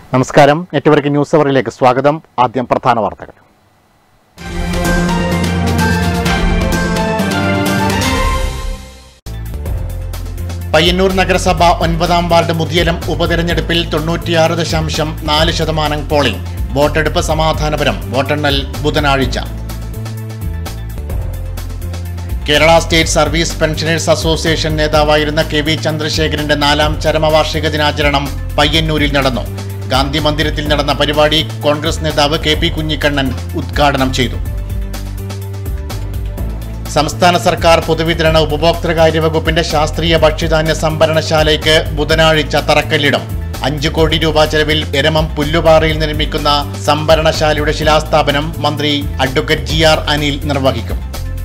നമസ്കാരം network news അവറിലേക്ക് സ്വാഗതം ആദ്യം പ്രധാന വാർത്തകൾ പയ്യന്നൂർ നഗരസഭ ഒൻപതാം വാർഡ് മുതിയലം ഉപതെരഞ്ഞെടുപ്പിൽ തൊണ്ണൂറ്റിയാറ് ദശാംശം നാല് ശതമാനം പോളിംഗ് വോട്ടെടുപ്പ് സമാധാനപരം വോട്ടെണ്ണൽ ബുധനാഴ്ച Kerala state service pensioners association നേതാവായിരുന്ന കെ വി ചന്ദ്രശേഖരന്റെ നാലാം ചരമവാർഷിക ദിനാചരണം പയ്യന്നൂരിൽ നടന്നു ഗാന്ധി മന്ദിരത്തിൽ നടന്ന പരിപാടി കോൺഗ്രസ് നേതാവ് കെ പി കുഞ്ഞിക്കണ്ണൻ ഉദ്ഘാടനം ചെയ്തു സംസ്ഥാന സർക്കാർ പൊതുവിതരണ ഉപഭോക്തൃകാര്യ വകുപ്പിന്റെ ശാസ്ത്രീയ ഭക്ഷ്യധാന്യ സംഭരണശാലയ്ക്ക് ബുധനാഴ്ച തറക്കല്ലിടും അഞ്ചു കോടി രൂപ ചെലവിൽ എരമം പുല്ലുപാറയിൽ നിർമ്മിക്കുന്ന സംഭരണശാലയുടെ ശിലാസ്ഥാപനം മന്ത്രി അഡ്വക്കേറ്റ് ജി ആർ അനിൽ നിർവഹിക്കും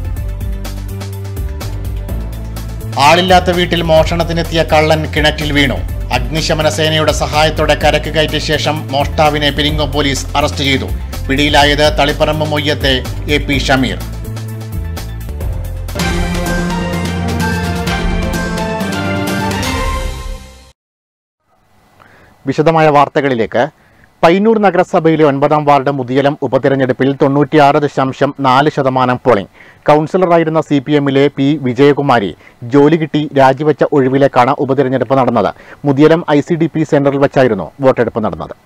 ആളില്ലാത്ത വീട്ടിൽ മോഷണത്തിനെത്തിയ കള്ളൻ കിണറ്റിൽ വീണു അഗ്നിശമന സേനയുടെ സഹായത്തോടെ കരക്ക് കയറ്റിയ ശേഷം മോഷ്ടാവിനെ പെരിങ്ങോ പോലീസ് അറസ്റ്റ് ചെയ്തു പിടിയിലായത് തളിപ്പറമ്പ് മൊയ്യത്തെ എ പി ഷമീർ വിശദമായ വാർത്തകളിലേക്ക് പയ്യന്നൂർ നഗരസഭയിലെ ഒൻപതാം വാർഡ് മുതിയലം ഉപതെരഞ്ഞെടുപ്പിൽ തൊണ്ണൂറ്റിയാറ് ദശാംശം നാല് ശതമാനം പോളിംഗ് കൗൺസിലറായിരുന്ന സി പി എമ്മിലെ പി വിജയകുമാരി ജോലി കിട്ടി രാജിവെച്ച ഒഴിവിലേക്കാണ് ഉപതെരഞ്ഞെടുപ്പ് നടന്നത് Muthiyalam I C D P സെന്ററിൽ വെച്ചായിരുന്നു വോട്ടെടുപ്പ് നടന്നത്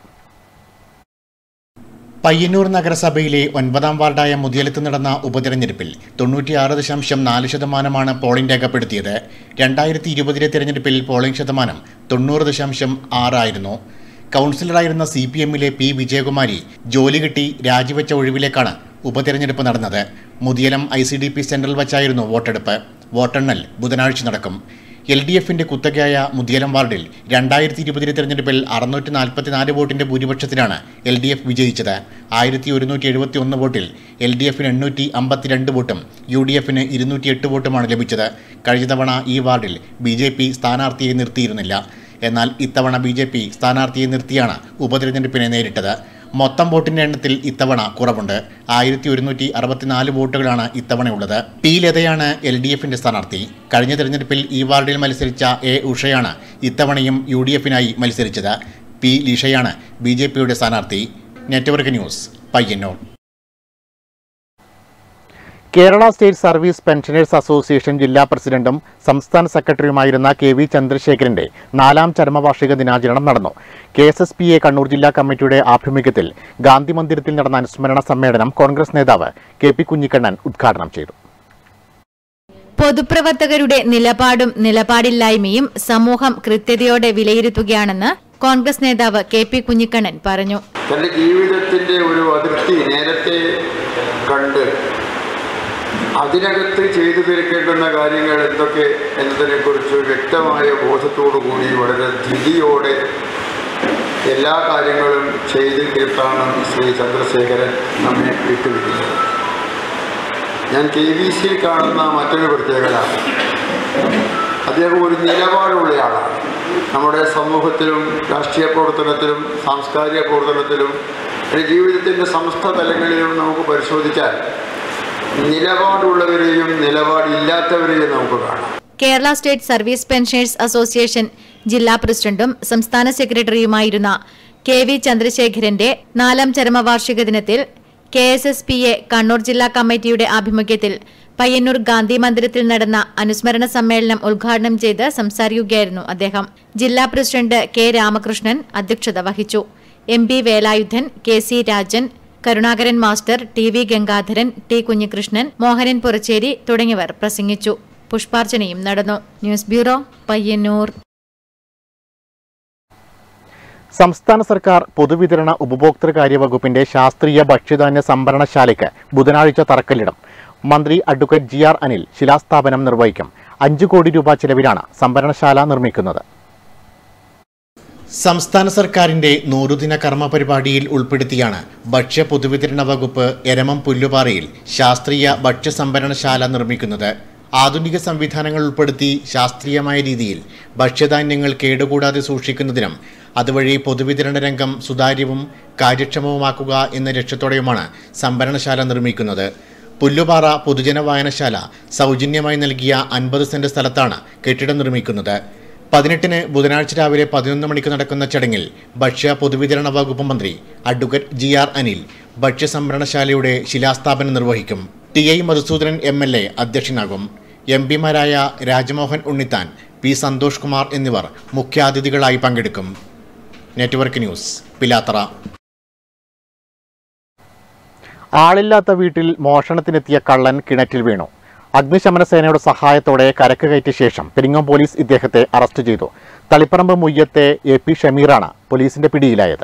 പയ്യന്നൂർ നഗരസഭയിലെ ഒൻപതാം വാർഡായ മുതിയലത്ത് നടന്ന ഉപതെരഞ്ഞെടുപ്പിൽ തൊണ്ണൂറ്റിയാറ് ദശാംശം നാല് ശതമാനമാണ് പോളിംഗ് രേഖപ്പെടുത്തിയത് രണ്ടായിരത്തി ഇരുപതിലെ തെരഞ്ഞെടുപ്പിൽ പോളിംഗ് ശതമാനം തൊണ്ണൂറ് ദശാംശം ആറായിരുന്നു കൗൺസിലറായിരുന്ന സി പി എമ്മിലെ പി വിജയകുമാരി ജോലി കിട്ടി രാജിവെച്ച ഒഴിവിലേക്കാണ് ഉപതെരഞ്ഞെടുപ്പ് നടന്നത് Muthiyalam I C D P സെന്ററിൽ വച്ചായിരുന്നു വോട്ടെടുപ്പ് വോട്ടെണ്ണൽ ബുധനാഴ്ച നടക്കും എൽ ഡി എഫിന്റെ കുത്തകയായ മുതിയലം വാർഡിൽ രണ്ടായിരത്തി ഇരുപതിലെ തെരഞ്ഞെടുപ്പിൽ അറുന്നൂറ്റി നാൽപ്പത്തിനാല് വോട്ടിന്റെ ഭൂരിപക്ഷത്തിലാണ് എൽ ഡി എഫ് വിജയിച്ചത് ആയിരത്തി ഒരുന്നൂറ്റി എഴുപത്തി ഒന്ന് വോട്ടിൽ എൽ ഡി എഫിന് എണ്ണൂറ്റി അമ്പത്തിരണ്ട് വോട്ടും യു ഡി എഫിന് ഇരുന്നൂറ്റി എട്ട് വോട്ടുമാണ് ലഭിച്ചത് കഴിഞ്ഞ തവണ ഈ വാർഡിൽ ബി ജെ പി സ്ഥാനാർത്ഥിയെ നിർത്തിയിരുന്നില്ല എന്നാൽ ഇത്തവണ ബി ജെ പി സ്ഥാനാർത്ഥിയെ നിർത്തിയാണ് ഉപതെരഞ്ഞെടുപ്പിനെ നേരിട്ടത് മൊത്തം വോട്ടിന്റെ എണ്ണത്തിൽ ഇത്തവണ കുറവുണ്ട് ആയിരത്തി ഒരുന്നൂറ്റി അറുപത്തിനാല് വോട്ടുകളാണ് ഇത്തവണയുള്ളത് പി ലതയാണ് എൽ ഡി എഫിന്റെ സ്ഥാനാർത്ഥി കഴിഞ്ഞ തെരഞ്ഞെടുപ്പിൽ ഈ വാർഡിൽ മത്സരിച്ച എ ഉഷയാണ് ഇത്തവണയും യു ഡി എഫിനായി മത്സരിച്ചത് പി ലിഷയാണ് ബി ജെ പിയുടെ സ്ഥാനാർത്ഥി network news Payyanur Kerala state service pensioners Association ജില്ലാ പ്രസിഡന്റും സംസ്ഥാന സെക്രട്ടറിയുമായിരുന്ന കെ വി ചന്ദ്രശേഖരന്റെ നാലാം ചരമവാർഷിക ദിനാചരണം നടന്നു K S S P A Kannur ജില്ലാ കമ്മിറ്റിയുടെ ആഭിമുഖ്യത്തിൽ ഗാന്ധി മന്ദിരത്തിൽ നടന്ന അനുസ്മരണ സമ്മേളനം കോൺഗ്രസ് നേതാവ് കെ പി കുഞ്ഞിക്കണ്ണൻ ഉദ്ഘാടനം ചെയ്തു പൊതുപ്രവർത്തകരുടെ നിലപാടും നിലപാടില്ലായ്മയും സമൂഹം കൃത്യതയോടെ വിലയിരുത്തുകയാണെന്ന് കോൺഗ്രസ് നേതാവ് കെ പി കുഞ്ഞിക്കണ്ണൻ പറഞ്ഞു തൻ്റെ ജീവിതത്തിൻ്റെ ഒരു അതിർത്തി നേരത്തെ കണ്ട് അതിനകത്ത് ചെയ്തു തീർക്കേണ്ടുന്ന കാര്യങ്ങൾ എന്തൊക്കെ എന്നതിനെക്കുറിച്ച് വ്യക്തമായ ബോധത്തോടു കൂടി വളരെ ധൃതിയോടെ എല്ലാ കാര്യങ്ങളും ചെയ്തു തീർത്താണ് ശ്രീ ചന്ദ്രശേഖരൻ നമ്മെ വിട്ടുവിടുന്നത് ഞാൻ കെ വി സിയിൽ കാണുന്ന മറ്റൊരു പ്രത്യേകത അദ്ദേഹം ഒരു നിലപാടുള്ളയാളാണ് നമ്മുടെ സമൂഹത്തിലും രാഷ്ട്രീയ പ്രവർത്തനത്തിലും സാംസ്കാരിക പ്രവർത്തനത്തിലും ഒരു ജീവിതത്തിൻ്റെ സമസ്ത തലങ്ങളിലും നമുക്ക് പരിശോധിച്ചാൽ നിലപാടുള്ളവരെയും നിലപാടില്ലാത്തവരെയും നമുക്ക് കാണാം Kerala state service pensioners Association ജില്ലാ പ്രസിഡന്റും സംസ്ഥാന സെക്രട്ടറിയുമായിരുന്ന കെ വി ചന്ദ്രശേഖരന്റെ നാലാം ചരമവാർഷിക ദിനത്തിൽ K S S P A Kannur ജില്ലാ കമ്മിറ്റിയുടെ ആഭിമുഖ്യത്തിൽ പയ്യന്നൂർ ഗാന്ധി മന്ദിരത്തിൽ നടന്ന അനുസ്മരണ സമ്മേളനം ഉദ്ഘാടനം ചെയ്ത് സംസാരിക്കുകയായിരുന്നു അദ്ദേഹം ജില്ലാ പ്രസിഡന്റ് കെ രാമകൃഷ്ണൻ അധ്യക്ഷത വഹിച്ചു M P Velayudhan K C Rajan Karunakaran master T V Gangadharan T Kunhikrishnan Mohanan Purachery തുടങ്ങിയവർ പ്രസംഗിച്ചു പുഷ്പാർച്ചനയും നടന്നു ന്യൂസ് ബ്യൂറോ പയ്യന്നൂർ സംസ്ഥാന സർക്കാർ പൊതുവിതരണ ഉപഭോക്തൃകാര്യ വകുപ്പിന്റെ ശാസ്ത്രീയ ഭക്ഷ്യധാന്യ സംഭരണശാലയ്ക്ക് ബുധനാഴ്ച തറക്കല്ലിടും മന്ത്രി അഡ്വക്കേറ്റ് ജി ആർ അനിൽ ശിലാസ്ഥാപനം നിർവഹിക്കും അഞ്ചു കോടി രൂപ ചെലവിലാണ് സംഭരണശാല നിർമ്മിക്കുന്നത് സംസ്ഥാന സർക്കാരിന്റെ നൂറുദിന കർമ്മ പരിപാടിയിൽ ഉൾപ്പെടുത്തിയാണ് ഭക്ഷ്യ പൊതുവിതരണ വകുപ്പ് എരമം പുല്ലുപാറയിൽ ശാസ്ത്രീയ ഭക്ഷ്യ സംഭരണശാല നിർമ്മിക്കുന്നത് ആധുനിക സംവിധാനങ്ങൾ ഉൾപ്പെടുത്തി ശാസ്ത്രീയമായ രീതിയിൽ ഭക്ഷ്യധാന്യങ്ങൾ കേടുകൂടാതെ സൂക്ഷിക്കുന്നതിനും അതുവഴി പൊതുവിതരണ രംഗം സുതാര്യവും കാര്യക്ഷമവുമാക്കുക എന്ന ലക്ഷ്യത്തോടെയുമാണ് സംഭരണശാല നിർമ്മിക്കുന്നത് പുല്ലുപാറ പൊതുജന വായനശാല സൗജന്യമായി നൽകിയ അൻപത് സെന്റ് സ്ഥലത്താണ് കെട്ടിടം നിർമ്മിക്കുന്നത് പതിനെട്ടിന് ബുധനാഴ്ച രാവിലെ പതിനൊന്ന് മണിക്ക് നടക്കുന്ന ചടങ്ങിൽ ഭക്ഷ്യ പൊതുവിതരണ വകുപ്പ് മന്ത്രി അഡ്വക്കേറ്റ് ജി ആർ അനിൽ ഭക്ഷ്യ സംഭരണശാലയുടെ ശിലാസ്ഥാപനം നിർവഹിക്കും T I Madhusoodanan M L A അധ്യക്ഷനാകും എം പിമാരായ രാജ്മോഹൻ ഉണ്ണിത്താൻ പി സന്തോഷ് കുമാർ എന്നിവർ മുഖ്യാതിഥികളായി പങ്കെടുക്കും നെറ്റ്വർക്ക് ന്യൂസ് പിലാത്തറ ആളില്ലാത്ത വീട്ടിൽ മോഷണത്തിനെത്തിയ കള്ളൻ കിണറ്റിൽ വീണു അഗ്നിശമന സേനയുടെ സഹായത്തോടെ കരക്ക് കയറ്റിയ ശേഷം പെരിങ്ങോം പോലീസ് ഇദ്ദേഹത്തെ അറസ്റ്റ് ചെയ്തു തളിപ്പറമ്പ് മുയ്യത്തെ എ പി ഷമീറാണ് പോലീസിന്റെ പിടിയിലായത്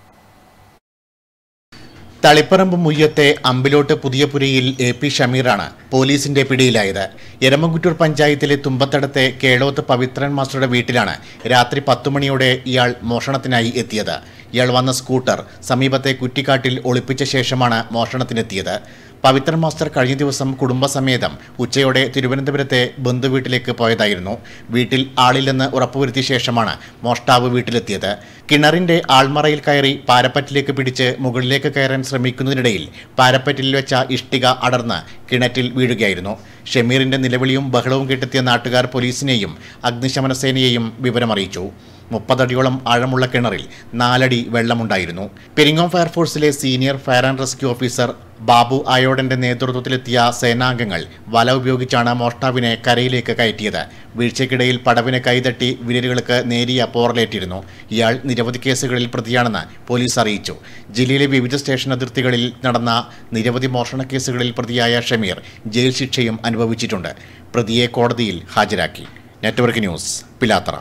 തളിപ്പറമ്പ് മുയ്യത്തെ അമ്പിലോട്ട് പുതിയപുരയിൽ എ പി ഷമീറാണ് പോലീസിന്റെ പിടിയിലായത് എരമംകുറ്റൂർ പഞ്ചായത്തിലെ തുമ്പത്തടത്തെ കേളോത്ത് പവിത്രൻ മാസ്റ്ററുടെ വീട്ടിലാണ് രാത്രി പത്തു മണിയോടെ ഇയാൾ മോഷണത്തിനായി എത്തിയത് ഇയാൾ വന്ന സ്കൂട്ടർ സമീപത്തെ കുറ്റിക്കാട്ടിൽ ഒളിപ്പിച്ച ശേഷമാണ് മോഷണത്തിനെത്തിയത് പവിത്രൻ മാസ്റ്റർ കഴിഞ്ഞ ദിവസം കുടുംബസമേതം ഉച്ചയോടെ തിരുവനന്തപുരത്തെ ബന്ധുവീട്ടിലേക്ക് പോയതായിരുന്നു വീട്ടിൽ ആളില്ലെന്ന് ഉറപ്പുവരുത്തിയ ശേഷമാണ് മോഷ്ടാവ് വീട്ടിലെത്തിയത് കിണറിന്റെ ആൾമറയിൽ കയറി പാരപ്പറ്റിലേക്ക് പിടിച്ച് മുകളിലേക്ക് കയറാൻ ശ്രമിക്കുന്നതിനിടയിൽ പാരപ്പറ്റിൽ വെച്ച ഇഷ്ടിക അടർന്ന് കിണറ്റിൽ വീഴുകയായിരുന്നു ഷമീറിന്റെ നിലവിളിയും ബഹളവും കേട്ടെത്തിയ നാട്ടുകാർ പോലീസിനെയും അഗ്നിശമന സേനയെയും വിവരമറിയിച്ചു മുപ്പതടിയോളം ആഴമുള്ള കിണറിൽ നാലടി വെള്ളമുണ്ടായിരുന്നു പെരിങ്ങോം ഫയർഫോഴ്സിലെ senior fire and rescue officer Babu അയോഡന്റെ നേതൃത്വത്തിലെത്തിയ സേനാംഗങ്ങൾ വല ഉപയോഗിച്ചാണ് മോഷ്ടാവിനെ കരയിലേക്ക് കയറ്റിയത് വീഴ്ചയ്ക്കിടയിൽ പടവിന് കൈതട്ടി വിരലുകൾക്ക് നേരിയ പോറലേറ്റിരുന്നു ഇയാൾ നിരവധി കേസുകളിൽ പ്രതിയാണെന്ന് പോലീസ് അറിയിച്ചു ജില്ലയിലെ വിവിധ സ്റ്റേഷൻ അതിർത്തികളിൽ നടന്ന നിരവധി മോഷണ കേസുകളിൽ പ്രതിയായ ഷമീർ ജയിൽ ശിക്ഷയും അനുഭവിച്ചിട്ടുണ്ട് പ്രതിയെ കോടതിയിൽ ഹാജരാക്കി നെറ്റ്വർക്ക് ന്യൂസ് പിലാത്തറ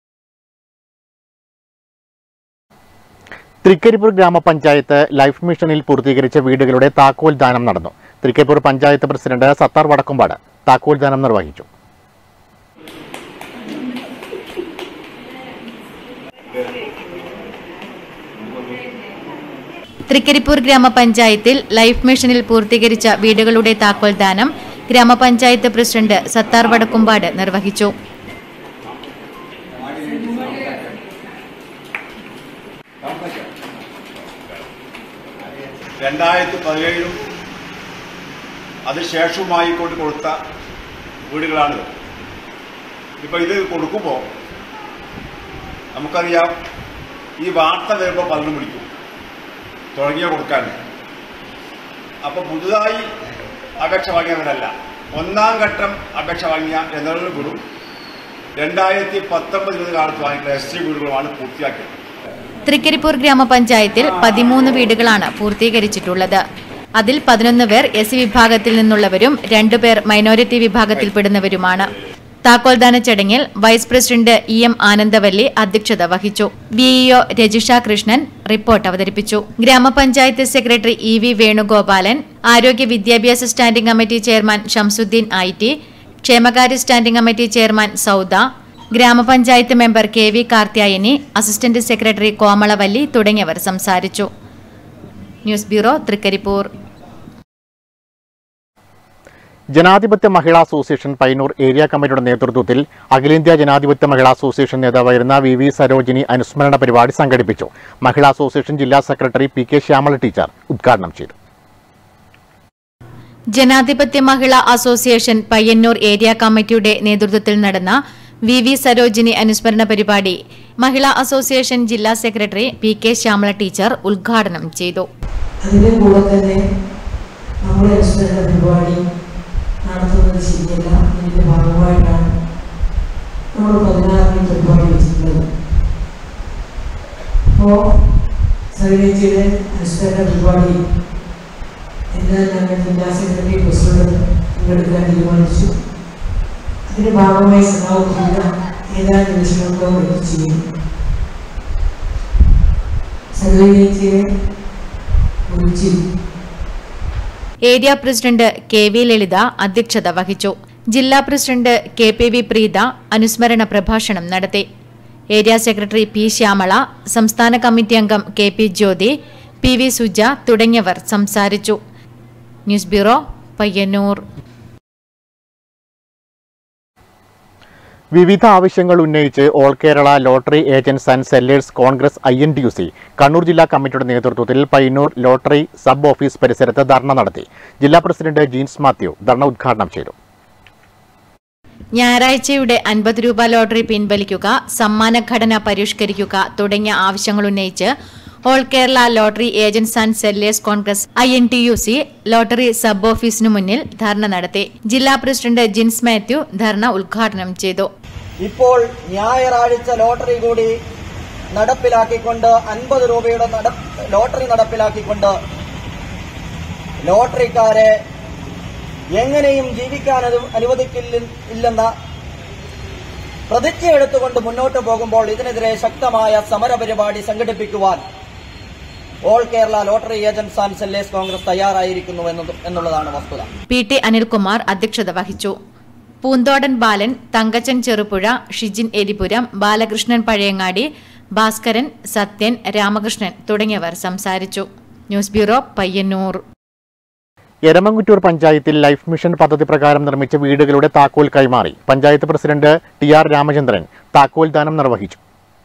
തൃക്കരിപ്പൂർ ഗ്രാമപഞ്ചായത്ത് ലൈഫ് മിഷനിൽ പൂർത്തീകരിച്ച വീടുകളുടെ താക്കോൽ ദാനം നടന്നു തൃക്കരിപ്പൂർ പഞ്ചായത്ത് പ്രസിഡന്റ് സത്താർ വടക്കുംപാട് താക്കോൽ ദാനം നിർവഹിച്ചു തൃക്കരിപ്പൂർ ഗ്രാമപഞ്ചായത്തിൽ ലൈഫ് മിഷനിൽ പൂർത്തീകരിച്ച വീടുകളുടെ താക്കോൽ ദാനം ഗ്രാമപഞ്ചായത്ത് പ്രസിഡന്റ് സത്താർ വടക്കുംപാട് നിർവഹിച്ചു രണ്ടായിരത്തി പതിനേഴിലും അതിനുശേഷവുമായി കൊണ്ട് കൊടുത്ത വീടുകളാണിത് ഇപ്പം ഇത് കൊടുക്കുമ്പോൾ നമുക്കറിയാം ഈ വാർത്ത വരുമ്പോൾ പലരും വിളിക്കും തുടങ്ങിയ കൊടുക്കാൻ അപ്പോൾ പുതുതായി അപേക്ഷ വാങ്ങിയവരല്ല ഒന്നാം ഘട്ടം അപേക്ഷ വാങ്ങിയ എന്നതിൽ വീടും രണ്ടായിരത്തി പത്തൊമ്പത് ഇരുപത് കാലത്ത് വാങ്ങിയിട്ടുള്ള എസ് ടി വീടുകളുമാണ് പൂർത്തിയാക്കിയത് തൃക്കരിപ്പൂർ ഗ്രാമപഞ്ചായത്തിൽ പതിമൂന്ന് വീടുകളാണ് പൂർത്തീകരിച്ചിട്ടുള്ളത് അതിൽ പതിനൊന്ന് പേർ എസ് സി വിഭാഗത്തിൽ നിന്നുള്ളവരും രണ്ടുപേർ മൈനോറിറ്റി വിഭാഗത്തിൽപ്പെടുന്നവരുമാണ് താക്കോൽദാന ചടങ്ങിൽ vice president E M Anandavalli അധ്യക്ഷത വഹിച്ചു വിഇഒ രജിഷ കൃഷ്ണൻ റിപ്പോർട്ട് അവതരിപ്പിച്ചു ഗ്രാമപഞ്ചായത്ത് സെക്രട്ടറി ഇ വി വേണുഗോപാലൻ ആരോഗ്യ വിദ്യാഭ്യാസ standing committee chairman Shamsudheen I T ക്ഷേമകാര്യ സ്റ്റാൻഡിംഗ് കമ്മിറ്റി ചെയർമാൻ സൗദ ഗ്രാമപഞ്ചായത്ത് member K V Karthyayani assistant secretary Komalavalli തുടങ്ങിയവർ സംസാരിച്ചു ന്യൂസ് ബ്യൂറോ തൃക്കരിപ്പൂർ ജനാധിപത്യ മഹിളാ അസോസിയേഷൻ പൈനൂർ ഏരിയ കമ്മിറ്റിയുടെ നേതൃത്വത്തിൽ അഖിലേന്ത്യാ ജനാധിപത്യ മഹിളാ അസോസിയേഷൻ നേതാവായിരുന്ന വി വി സരോജിനി അനുസ്മരണ പരിപാടി സംഘടിപ്പിച്ചു മഹിളാ അസോസിയേഷൻ ജില്ലാ secretary P K Shyamala teacher ഉദ്ഘാടനം ചെയ്തു ജനാധിപത്യ മഹിളാ അസോസിയേഷൻ പയ്യന്നൂർ ഏരിയ കമ്മിറ്റിയുടെ നേതൃത്വത്തിൽ നടന്ന വി വി സരോജിനി അനുസ്മരണ പരിപാടി മഹിളാ അസോസിയേഷൻ ജില്ലാ secretary P K Shyamala teacher ഉദ്ഘാടനം ചെയ്തു അതിൻ്റെ കൂടെ തന്നെ നമ്മുടെ അനുസ്മരണ പരിപാടി നടത്തുന്നത് ശരിയല്ല ഇതിൻ്റെ ഭാഗമായിട്ടാണ് നമ്മൾ പതിനാറിന് പരിപാടി വെച്ചിട്ടുള്ളത് അപ്പോൾ സർവേജിയുടെ അനുസ്മരണ പരിപാടി എല്ലാ ഞങ്ങൾ ജില്ലാ സെക്രട്ടറി പ്രസിഡന്റ് പങ്കെടുക്കാൻ തീരുമാനിച്ചു അതിന്റെ ഭാഗമായി സമാപിക്കുന്ന ഏതാനും നിമിഷങ്ങൾക്ക് വേണ്ടി ചെയ്യും സർവേജിയെ കുറിച്ച് area president K V Lalitha അധ്യക്ഷത വഹിച്ചു ജില്ലാ president K P V Preetha അനുസ്മരണ പ്രഭാഷണം നടത്തി ഏരിയ സെക്രട്ടറി പി ശ്യാമള സംസ്ഥാന കമ്മിറ്റി അംഗം K P Jyothi P V Suja തുടങ്ങിയവർ സംസാരിച്ചു ന്യൂസ് ബ്യൂറോ പയ്യന്നൂർ വിവിധ ആവശ്യങ്ങൾ ഉന്നയിച്ച് all Kerala lottery agents and sellers congress I N T U C Kannur ജില്ലാ കമ്മിറ്റിയുടെ നേതൃത്വത്തിൽ പയ്യന്നൂർ ലോട്ടറി സബ് ഓഫീസ് പരിസരത്ത് ധർണ നടത്തി ജില്ലാ പ്രസിഡന്റ് ജീൻസ് മാത്യു ധർണ ഉദ്ഘാടനം ചെയ്തു ഞായറാഴ്ചയുടെ അൻപത് രൂപ ലോട്ടറി പിൻവലിക്കുക സമ്മാനഘടന പരിഷ്കരിക്കുക തുടങ്ങിയ ആവശ്യങ്ങൾ ഉന്നയിച്ച് all Kerala lottery agents and sellers congress I N T U C lottery sub ഓഫീസിനു മുന്നിൽ ധർണ നടത്തി ജില്ലാ പ്രസിഡന്റ് ജിൻസ് മാത്യു ധർണ ഉദ്ഘാടനം ചെയ്തു ഇപ്പോൾ ഞായറാഴ്ച ലോട്ടറി കൂടി നടപ്പിലാക്കിക്കൊണ്ട് അൻപത് രൂപയുടെ നട- ലോട്ടറി നടപ്പിലാക്കിക്കൊണ്ട് ലോട്ടറിക്കാരെ എങ്ങനെയും ജീവിക്കാൻ അനു- അനുവദിക്കില്ല ഇല്ലെന്ന പ്രതിജ്ഞ എടുത്തുകൊണ്ട് മുന്നോട്ട് പോകുമ്പോൾ ഇതിനെതിരെ ശക്തമായ സമരപരിപാടി സംഘടിപ്പിക്കുവാൻ all Kerala lottery agents and sellers congress തയ്യാറായിരിക്കുന്നു എന്നത് എന്നുള്ളതാണ് വസ്തുത പി ടി അനിൽകുമാർ അധ്യക്ഷത വഹിച്ചു പൂന്തോടൻ ബാലൻ തങ്കച്ചൻ ചെറുപുഴ ഷിജിൻ എലിപുരം ബാലകൃഷ്ണൻ പഴയങ്ങാടി ഭാസ്കരൻ സത്യൻ രാമകൃഷ്ണൻ തുടങ്ങിയവർ സംസാരിച്ചു ന്യൂസ് ബ്യൂറോ പയ്യന്നൂർ എരമംകുറ്റൂർ പഞ്ചായത്തിൽ ലൈഫ് മിഷൻ പദ്ധതി പ്രകാരം നിർമ്മിച്ച വീടുകളുടെ താക്കോൽ കൈമാറി panchayat president T R Ramachandran താക്കോൽ ദാനം നിർവഹിച്ചു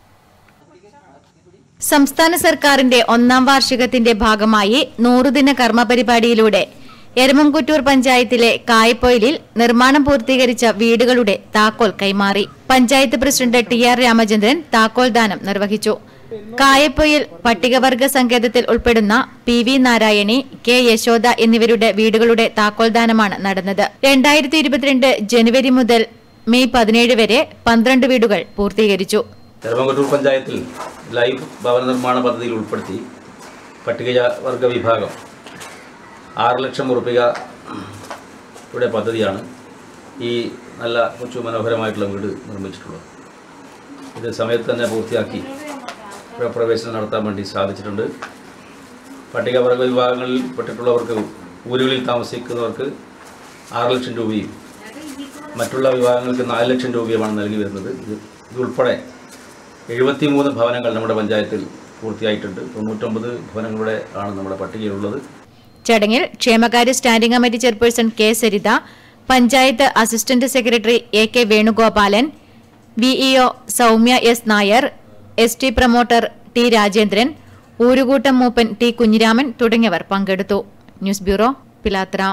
സംസ്ഥാന സർക്കാരിന്റെ ഒന്നാം വാർഷികത്തിന്റെ ഭാഗമായി നൂറുദിന കർമ്മ പരിപാടിയിലൂടെ എരമംകുറ്റൂർ പഞ്ചായത്തിലെ കായ്പൊയിലിൽ നിർമ്മാണം പൂർത്തീകരിച്ച വീടുകളുടെ താക്കോൽ കൈമാറി panchayat president T R Ramachandran താക്കോൽ ദാനം നിർവഹിച്ചു കായപ്പൊയിൽ പട്ടികവർഗ സങ്കേതത്തിൽ ഉൾപ്പെടുന്ന P V Narayani K Yashoda എന്നിവരുടെ വീടുകളുടെ താക്കോൽ ദാനമാണ് നടന്നത് രണ്ടായിരത്തി ഇരുപത്തിരണ്ട് ജനുവരി മുതൽ മെയ് പതിനേഴ് വരെ പന്ത്രണ്ട് വീടുകൾ പൂർത്തീകരിച്ചു എറമംകുറ്റൂർ പഞ്ചായത്തിൽ ലൈഫ് ഭവന നിർമ്മാണ പദ്ധതിയിൽ ഉൾപ്പെടുത്തി പട്ടികവർഗ വിഭാഗം ആറ് ലക്ഷം ഉറുപ്പിക യുടെ പദ്ധതിയാണ് ഈ നല്ല കൊച്ചു മനോഹരമായിട്ടുള്ള വീട് നിർമ്മിച്ചിട്ടുള്ളത് ഇത് സമയത്ത് തന്നെ പൂർത്തിയാക്കി പ്രവേശനം നടത്താൻ വേണ്ടി സാധിച്ചിട്ടുണ്ട് പട്ടികവർഗ വിഭാഗങ്ങളിൽ പെട്ടിട്ടുള്ളവർക്ക് ഊരുകളിൽ താമസിക്കുന്നവർക്ക് ആറ് ലക്ഷം രൂപയും മറ്റുള്ള വിഭാഗങ്ങൾക്ക് നാല് ലക്ഷം രൂപയുമാണ് നൽകി വരുന്നത് ഇത് ഇതുൾപ്പെടെ എഴുപത്തിമൂന്ന് ഭവനങ്ങൾ നമ്മുടെ പഞ്ചായത്തിൽ പൂർത്തിയായിട്ടുണ്ട് തൊണ്ണൂറ്റൊമ്പത് ഭവനങ്ങളുടെ ആണ് നമ്മുടെ പട്ടികയിലുള്ളത് ചടങ്ങിൽ ക്ഷേമകാര്യ standing committee chairperson K Saritha panchayat assistant secretary A K Venugopalan VEO Soumya S Nair S T promoter T Rajendran ഊരുകൂട്ടം മൂപ്പൻ ടി കുഞ്ഞിരാമൻ തുടങ്ങിയവർ പങ്കെടുത്തു news bureau Pilathara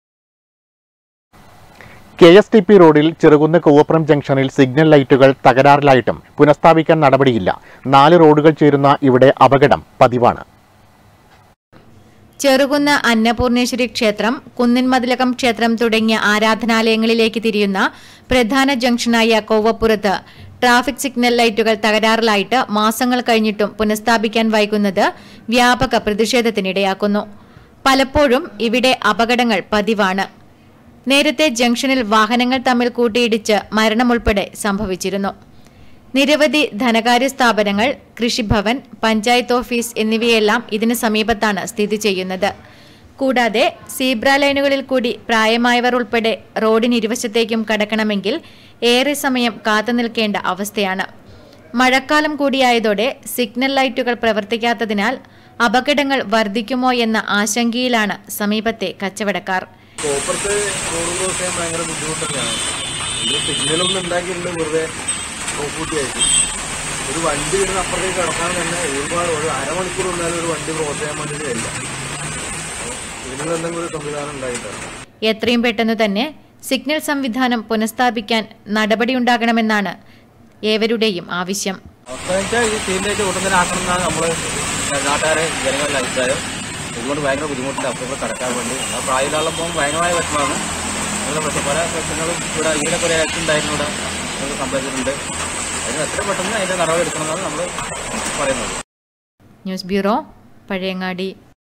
K S T P റോഡിൽ ചെറുകുന്ന് കൂവപ്പുറം ജംഗ്ഷനിൽ സിഗ്നൽ ലൈറ്റുകൾ തകരാറിലായിട്ടും പുനഃസ്ഥാപിക്കാൻ നടപടിയില്ല നാല് റോഡുകൾ ചേരുന്ന ഇവിടെ അപകടം പതിവാണ് ചെറുകുന്ന് അന്നപൂർണേശ്വരി ക്ഷേത്രം കുന്നിൻമതിലകം ക്ഷേത്രം തുടങ്ങിയ ആരാധനാലയങ്ങളിലേക്ക് തിരിയുന്ന പ്രധാന ജംഗ്ഷനായ കോവപ്പുറത്ത് ട്രാഫിക് സിഗ്നൽ ലൈറ്റുകൾ തകരാറിലായിട്ട് മാസങ്ങൾ കഴിഞ്ഞിട്ടും പുനഃസ്ഥാപിക്കാൻ വൈകുന്നത് വ്യാപക പ്രതിഷേധത്തിനിടയാക്കുന്നു പലപ്പോഴും ഇവിടെ അപകടങ്ങൾ പതിവാണ് നേരത്തെ ജംഗ്ഷനിൽ വാഹനങ്ങൾ തമ്മിൽ കൂട്ടിയിടിച്ച് മരണമുൾപ്പെടെ സംഭവിച്ചിരുന്നു നിരവധി ധനകാര്യ സ്ഥാപനങ്ങൾ കൃഷിഭവൻ പഞ്ചായത്ത് ഓഫീസ് എന്നിവയെല്ലാം ഇതിന് സമീപത്താണ് സ്ഥിതി ചെയ്യുന്നത് കൂടാതെ സീബ്ര ലൈനുകളിൽ കൂടി പ്രായമായവർ ഉൾപ്പെടെ റോഡിന് ഇരുവശത്തേക്കും കടക്കണമെങ്കിൽ ഏറെ സമയം കാത്തുനിൽക്കേണ്ട അവസ്ഥയാണ് മഴക്കാലം കൂടിയായതോടെ സിഗ്നൽ ലൈറ്റുകൾ പ്രവർത്തിക്കാത്തതിനാൽ അപകടങ്ങൾ വർദ്ധിക്കുമോ എന്ന ആശങ്കയിലാണ് സമീപത്തെ കച്ചവടക്കാർ കോപ്പറത്ത് റോഡ് ക്രോസ് ചെയ്യാൻ ഭയങ്കര ബുദ്ധിമുട്ട് തന്നെയാണ് ഇത് സിഗ്നലൊന്നും ഉണ്ടാക്കിയിട്ടുണ്ട് വെറുതെ കൂട്ടിയായിട്ട് ഒരു വണ്ടി വരുന്ന അപ്പുറത്തേക്ക് കിടക്കാൻ തന്നെ ഒരുപാട് ഒരു അരമണിക്കൂർ വന്നാലും ഒരു വണ്ടി ക്രോസ് ചെയ്യാൻ വേണ്ടി കഴിയില്ല ഇതിനുള്ള എന്തെങ്കിലും ഒരു സംവിധാനം ഉണ്ടായിട്ടാണ് എത്രയും പെട്ടെന്ന് തന്നെ സിഗ്നൽ സംവിധാനം പുനഃസ്ഥാപിക്കാൻ നടപടിയുണ്ടാകണമെന്നാണ് ഏവരുടെയും ആവശ്യം അവസ്ഥ വെച്ചാൽ ഈ സീനിലേക്ക് ഉടൻ തന്നെ ആക്കണം എന്നാണ് നമ്മൾ നാട്ടുകാരെ ജനങ്ങളുടെ അഭിപ്രായം ഇതുകൊണ്ട് ഭയങ്കര ബുദ്ധിമുട്ടില്ല അപ്പുറത്ത് കടക്കാൻ വേണ്ടി എന്നാൽ പ്രായമുള്ളപ്പോൾ ഭയങ്കരമായ വിഷമമാണ് അങ്ങനെ പക്ഷേ പല പ്രശ്നങ്ങളും ഇവിടെ ഈയിടെ കുറേ ആക്സിഡൻ്റ് ഉണ്ടായിരുന്നു ഇവിടെ നമുക്ക് സംഭവിച്ചിട്ടുണ്ട് അതിന് എത്ര പെട്ടെന്ന് അതിൻ്റെ നടപടി എടുക്കണമെന്നാണ് നമ്മൾ പറയുന്നത് ന്യൂസ് ബ്യൂറോ പഴയങ്ങാടി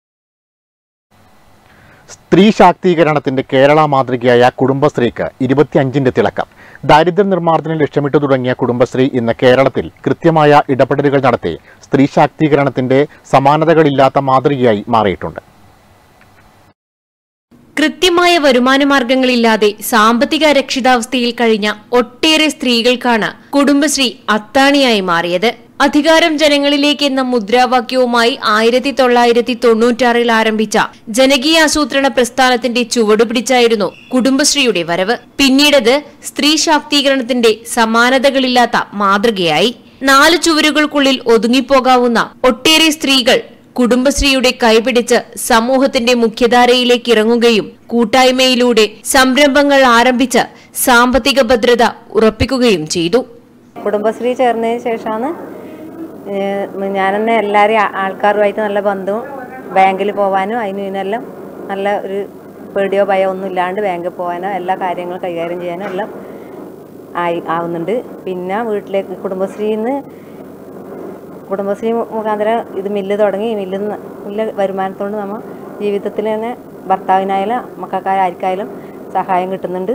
സ്ത്രീ ശാക്തീകരണത്തിന്റെ കേരള മാതൃകയായ കുടുംബശ്രീക്ക് ഇരുപത്തിയഞ്ചിന്റെ തിളക്കം ദാരിദ്ര്യ നിർമ്മാർജ്ജനം ലക്ഷ്യമിട്ടു തുടങ്ങിയ കുടുംബശ്രീ ഇന്ന് കേരളത്തിൽ കൃത്യമായ ഇടപെടലുകൾ നടത്തി സ്ത്രീ ശാക്തീകരണത്തിന്റെ സമാനതകളില്ലാത്ത മാതൃകയായി മാറിയിട്ടുണ്ട് കൃത്യമായ വരുമാനമാർഗങ്ങളില്ലാതെ സാമ്പത്തിക അരക്ഷിതാവസ്ഥയിൽ കഴിഞ്ഞ ഒട്ടേറെ സ്ത്രീകൾക്കാണ് കുടുംബശ്രീ അത്താണിയായി മാറിയത് അധികാരം ജനങ്ങളിലേക്ക് എന്ന മുദ്രാവാക്യവുമായി ആയിരത്തി തൊള്ളായിരത്തി തൊണ്ണൂറ്റാറിൽ ആരംഭിച്ച ജനകീയ ആസൂത്രണ പ്രസ്ഥാനത്തിന്റെ ചുവടുപിടിച്ചായിരുന്നു കുടുംബശ്രീയുടെ വരവ് പിന്നീടത് സ്ത്രീ ശാക്തീകരണത്തിന്റെ സമാനതകളില്ലാത്ത മാതൃകയായി നാല് ചുവരുകൾക്കുള്ളിൽ ഒതുങ്ങിപ്പോകാവുന്ന ഒട്ടേറെ സ്ത്രീകൾ കുടുംബശ്രീയുടെ കൈപിടിച്ച് സമൂഹത്തിന്റെ മുഖ്യധാരയിലേക്ക് ഇറങ്ങുകയും കൂട്ടായ്മയിലൂടെ സംരംഭങ്ങൾ ആരംഭിച്ച് സാമ്പത്തിക ഭദ്രത ഉറപ്പിക്കുകയും ചെയ്തു കുടുംബശ്രീ ചേർന്നതിന് ശേഷമാണ് ഞാൻ തന്നെ എല്ലാവരും ആൾക്കാരുമായിട്ട് നല്ല ബന്ധവും ബാങ്കിൽ പോകാനും അതിനും ഇതിനെല്ലാം നല്ല ഒരു പേടിയോ ഭയോ ഒന്നും ഇല്ലാണ്ട് ബാങ്കിൽ പോകാനോ എല്ലാ കാര്യങ്ങളും കൈകാര്യം ചെയ്യാനും എല്ലാം ആയി ആവുന്നുണ്ട് പിന്നെ വീട്ടിലേക്ക് കുടുംബശ്രീയിൽ നിന്ന് കുടുംബശ്രീ മുഖാന്തരം ഇത് മില്ല് തുടങ്ങി ഈ മില്ലിൽ നിന്ന് മില്ല് വരുമാനത്തോണ്ട് നമ്മൾ ജീവിതത്തിൽ തന്നെ ഭർത്താവിനായാലും മക്കൾക്കാർക്കായാലും സഹായം കിട്ടുന്നുണ്ട്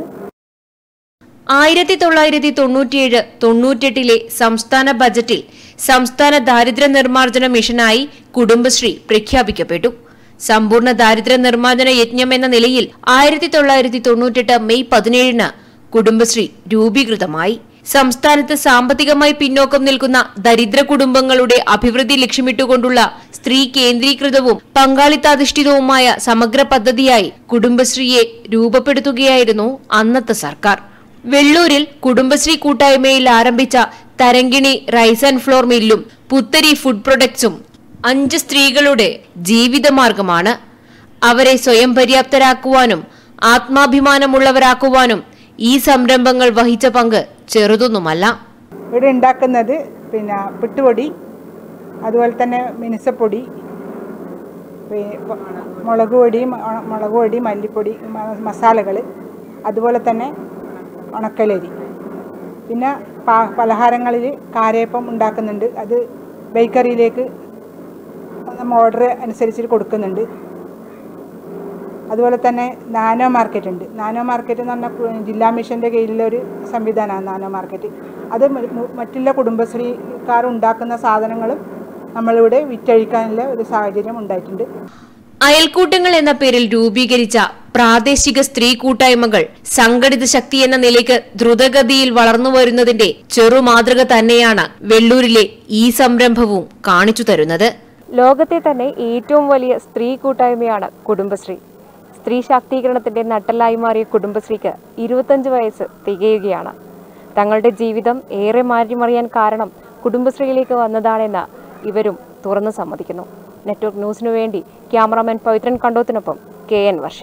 ആയിരത്തി തൊള്ളായിരത്തി തൊണ്ണൂറ്റിയേഴ് തൊണ്ണൂറ്റെട്ടിലെ സംസ്ഥാന ബജറ്റിൽ സംസ്ഥാന ദാരിദ്ര്യ നിർമ്മാർജ്ജന മിഷനായി കുടുംബശ്രീ പ്രഖ്യാപിക്കപ്പെട്ടു സമ്പൂർണ്ണ ദാരിദ്ര്യ നിർമ്മാർജ്ജന യജ്ഞം എന്ന നിലയിൽ ആയിരത്തി തൊള്ളായിരത്തി തൊണ്ണൂറ്റെട്ട് മെയ് പതിനേഴിന് കുടുംബശ്രീ രൂപീകൃതമായി സംസ്ഥാനത്ത് സാമ്പത്തികമായി പിന്നോക്കം നിൽക്കുന്ന ദരിദ്ര കുടുംബങ്ങളുടെ അഭിവൃദ്ധി ലക്ഷ്യമിട്ടുകൊണ്ടുള്ള സ്ത്രീ കേന്ദ്രീകൃതവും പങ്കാളിത്താധിഷ്ഠിതവുമായ സമഗ്ര പദ്ധതിയായി കുടുംബശ്രീയെ രൂപപ്പെടുത്തുകയായിരുന്നു അന്നത്തെ സർക്കാർ വെള്ളൂരിൽ കുടുംബശ്രീ കൂട്ടായ്മയിൽ ആരംഭിച്ച തരങ്കിണി റൈസ് ആൻഡ് ഫ്ലോർ മില്ലും പുത്തരി ഫുഡ് പ്രൊഡക്ട്സും അഞ്ച് സ്ത്രീകളുടെ ജീവിതമാർഗമാണ് അവരെ സ്വയം പര്യാപ്തരാക്കുവാനും ആത്മാഭിമാനമുള്ളവരാക്കുവാനും ഈ സംരംഭങ്ങൾ വഹിച്ച പങ്ക് ചെറുതൊന്നുമല്ല ഇവിടെ ഉണ്ടാക്കുന്നത് പിന്നെ പിട്ടുപൊടി അതുപോലെ തന്നെ മിനുസപ്പൊടി പി- പ- മുളക് പൊടി മ- മുളക് പൊടി മല്ലിപ്പൊടി മസാലകൾ അതുപോലെ തന്നെ ഉണക്കലരി പിന്നെ പാ പലഹാരങ്ങളിൽ കാരയപ്പം ഉണ്ടാക്കുന്നുണ്ട് അത് ബേക്കറിയിലേക്ക് നമ്മൾ ഓർഡർ അനുസരിച്ച് കൊടുക്കുന്നുണ്ട് അതുപോലെ തന്നെ നാനോ മാർക്കറ്റ് ഉണ്ട് നാനോ മാർക്കറ്റ് എന്ന് പറഞ്ഞാൽ പു- ജില്ലാ മിഷൻ്റെ കീഴിലൊരു സംവിധാനമാണ് നാനോ മാർക്കറ്റ് അത് മ- മു- മറ്റുള്ള കുടുംബശ്രീക്കാർ ഉണ്ടാക്കുന്ന സാധനങ്ങളും നമ്മളിവിടെ വിറ്റഴിക്കാനുള്ള ഒരു സാഹചര്യം ഉണ്ടായിട്ടുണ്ട് അയൽക്കൂട്ടങ്ങൾ എന്ന പേരിൽ രൂപീകരിച്ച പ്രാദേശിക സ്ത്രീ കൂട്ടായ്മകൾ സംഘടിത ശക്തി എന്ന നിലയ്ക്ക് ദ്രുതഗതിയിൽ വളർന്നു വരുന്നതിന്റെ ചെറുമാതൃക തന്നെയാണ് വെള്ളൂരിലെ ഈ സംരംഭവും കാണിച്ചു തരുന്നത് ലോകത്തെ തന്നെ ഏറ്റവും വലിയ സ്ത്രീ കൂട്ടായ്മയാണ് കുടുംബശ്രീ സ്ത്രീ ശാക്തീകരണത്തിന്റെ നട്ടലായി മാറിയ കുടുംബശ്രീക്ക് ഇരുപത്തഞ്ച് വയസ്സ് തികയുകയാണ് തങ്ങളുടെ ജീവിതം ഏറെ മാറ്റിമറിയാൻ കാരണം കുടുംബശ്രീയിലേക്ക് വന്നതാണെന്ന് ഇവരും തുറന്നു സമ്മതിക്കുന്നു നെറ്റ്വർക്ക് ന്യൂസിനു വേണ്ടി ക്യാമറാമാൻ പവിത്രൻ കണ്ടോത്തിനൊപ്പം K N Varsha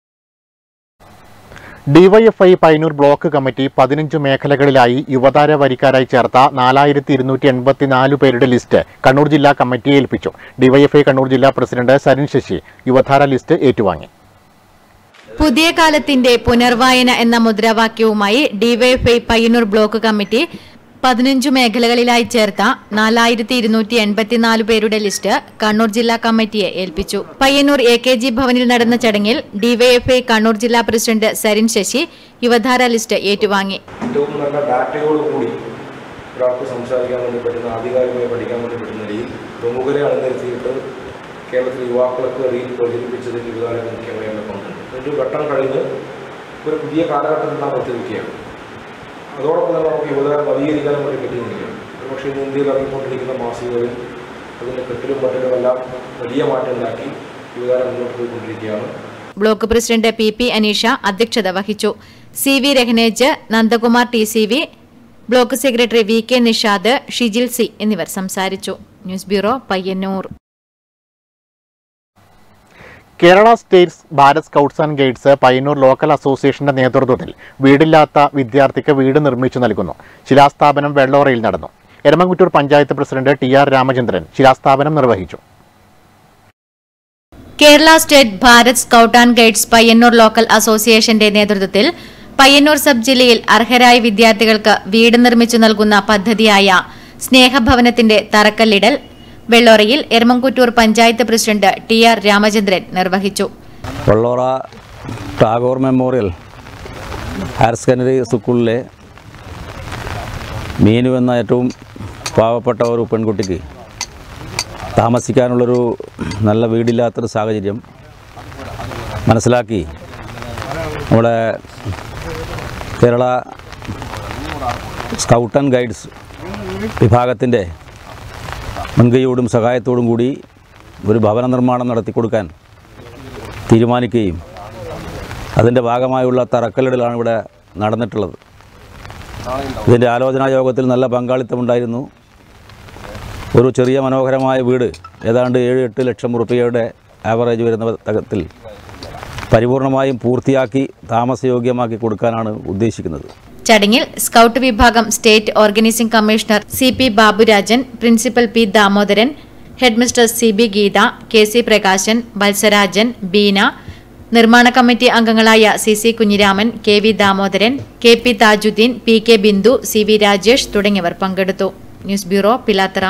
DYFI Painur block committee പതിനഞ്ച് മേഖലകളിലായി യുവതാര വരിക്കാരായി ചേർത്ത നാലായിരത്തി ഇരുന്നൂറ്റി എൺപത്തിനാല് പേരുടെ ലിസ്റ്റ് കണ്ണൂർ ജില്ലാ കമ്മിറ്റിയെ ഏൽപ്പിച്ചു ഡിവൈഎഫ്ഐ കണ്ണൂർ ജില്ലാ പ്രസിഡന്റ് സരിൻ ശശി യുവതാര ലിസ്റ്റ് ഏറ്റുവാങ്ങി പുതിയ കാലത്തിന്റെ പുനർവായന എന്ന മുദ്രാവാക്യവുമായി ഡിവൈഎഫ്ഐ പയ്യന്നൂർ ബ്ലോക്ക് കമ്മിറ്റി പതിനഞ്ചു മേഖലകളിലായി ചേർത്ത നാലായിരത്തി ഇരുന്നൂറ്റി എൺപത്തിനാല് പേരുടെ ലിസ്റ്റ് കണ്ണൂർ ജില്ലാ കമ്മിറ്റിയെ ഏൽപ്പിച്ചു പയ്യന്നൂർ എ കെ ജി ഭവനിൽ നടന്ന ചടങ്ങിൽ ഡിവൈഎഫ്ഐ കണ്ണൂർ ജില്ലാ പ്രസിഡന്റ് സരിൻ ശശി യുവധാര ലിസ്റ്റ് ഏറ്റുവാങ്ങി ഏറ്റവും നല്ല ഡാറ്റയോടുകൂടി ഒരാൾക്ക് സംസാരിക്കാൻ വേണ്ടി പറ്റുന്ന ആധികാരികമായി പഠിക്കാൻ വേണ്ടി പറ്റുന്ന രീതിയിൽ പ്രമുഖരെ അണിനിരത്തിയിട്ട് കേരളത്തിലെ യുവാക്കൾക്ക് റീൽ പ്രചരിപ്പിച്ചതിൽ യുവതാരം മുഖ്യമായ പങ്കുണ്ട് ഒരു ഘട്ടം കഴിഞ്ഞ് ഒരു പുതിയ കാലഘട്ടത്തിൽ നാം എത്തിയിരിക്കുകയാണ് അതോടൊപ്പം തന്നെ നമുക്ക് യുവതാരം നവീകരിക്കാനും വേണ്ടി പറ്റുന്നില്ല പക്ഷേ ഇന്ന് ഇന്ത്യയിൽ ഇറങ്ങിക്കൊണ്ടിരിക്കുന്ന മാസികകളിൽ അതിൻ്റെ കെട്ടിലും മട്ടിലുമെല്ലാം വലിയ മാറ്റം ഉണ്ടാക്കി യുവതാരം മുന്നോട്ട് പോയിക്കൊണ്ടിരിക്കുകയാണ് block president P P Aneesha അധ്യക്ഷത വഹിച്ചു C V Rahanej Nandakumar T C V block secretary V K Nishad Shijil C എന്നിവർ സംസാരിച്ചു news bureau Payyanur Kerala states Bharat scouts and guides Payyanur local അസോസിയേഷന്റെ നേതൃത്വത്തിൽ വീടില്ലാത്ത വിദ്യാർത്ഥിക്ക് വീട് നിർമ്മിച്ചു നൽകുന്നു ശിലാസ്ഥാപനം വെള്ളോറയിൽ നടന്നു Eramamkuttur panchayat president T R Ramachandran ശിലാസ്ഥാപനം നിർവഹിച്ചു Kerala state Bharat scout and guides Payyanur local അസോസിയേഷന്റെ നേതൃത്വത്തിൽ പയ്യന്നൂർ സബ് ജില്ലയിൽ അർഹരായ വിദ്യാർത്ഥികൾക്ക് വീട് നിർമ്മിച്ചു നൽകുന്ന പദ്ധതിയായ സ്നേഹഭവനത്തിന്റെ തറക്കല്ലിടൽ വെള്ളോറയിൽ Eramamkuttur panchayat president T R Ramachandran നിർവഹിച്ചു Vellora Tagore memorial higher secondary സ്കൂളിലെ മീനു എന്ന ഏറ്റവും പാവപ്പെട്ട ഒരു പെൺകുട്ടിക്ക് താമസിക്കാനുള്ളൊരു നല്ല വീടില്ലാത്തൊരു സാഹചര്യം മനസ്സിലാക്കി നമ്മുടെ കേരള സ്കൗട്ട് ആൻഡ് ഗൈഡ്സ് വിഭാഗത്തിൻ്റെ മുൻകൈയോടും സഹായത്തോടും കൂടി ഒരു ഭവന നിർമ്മാണം നടത്തി കൊടുക്കാൻ തീരുമാനിക്കുകയും അതിൻ്റെ ഭാഗമായുള്ള തറക്കല്ലിടലാണ് ഇവിടെ നടന്നിട്ടുള്ളത് ഇതിൻ്റെ ആലോചനാ യോഗത്തിൽ നല്ല പങ്കാളിത്തമുണ്ടായിരുന്നു ഒരു ചെറിയ മനോഹരമായ വീട് ഏതാണ്ട് ഏഴ് എട്ട് ലക്ഷം റുപ്യയുടെ ആവറേജ് വരുന്ന തരത്തിൽ പരിപൂർണമായും പൂർത്തിയാക്കി താമസയോഗ്യമാക്കി കൊടുക്കാനാണ് ഉദ്ദേശിക്കുന്നത് ചടങ്ങിൽ സ്കൌട്ട് വിഭാഗം state organising commissioner C P Baburajan principal P Damodaran headmaster C B Geetha K C Prakashan Valsarajan Beena നിർമ്മാണ കമ്മിറ്റി അംഗങ്ങളായ C C Kunhiraman K V Damodaran K P Thajuddeen P K Bindu C V Rajesh തുടങ്ങിയവർ പങ്കെടുത്തു news bureau Pilathara